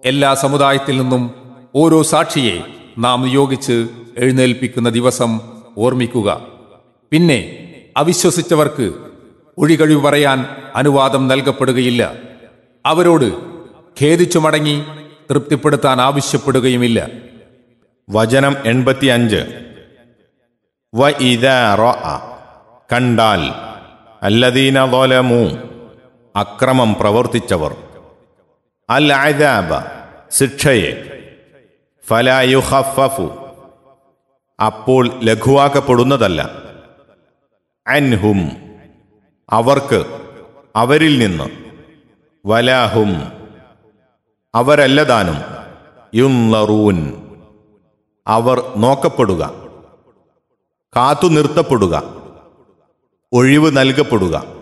എല്ലാ സമുദായത്തിൽ നിന്നും ഓരോ സാക്ഷിയെ നാം നിയോഗിച്ച് എഴുന്നേൽപ്പിക്കുന്ന ദിവസം ഓർമ്മിക്കുക പിന്നെ അവിശ്വസിച്ചവർക്ക് ഒഴികഴിവ് പറയാൻ അനുവാദം നൽകപ്പെടുകയില്ല അവരോട് ഖേദിച്ചു മടങ്ങി തൃപ്തിപ്പെടുത്താൻ ആവശ്യപ്പെടുകയുമില്ല വചനം എൺപത്തിയഞ്ച് വ ഇത കണ്ടാൽ അല്ലദീന ظلمു അക്രമം പ്രവർത്തിച്ചവർ അൽ അദാബ ശിക്ഷയെ ഫലായുഹഫു അപ്പോൾ ലഘുവാക്കപ്പെടുന്നതല്ല അൻഹും അവർക്ക് അവരിൽ നിന്ന് വലാഹും അവരല്ലതാനും യുന്നറൂൻ അവർ നോക്കപ്പെടുക കാത്തു നിർത്തപ്പെടുക ഒഴിവ് നൽകപ്പെടുക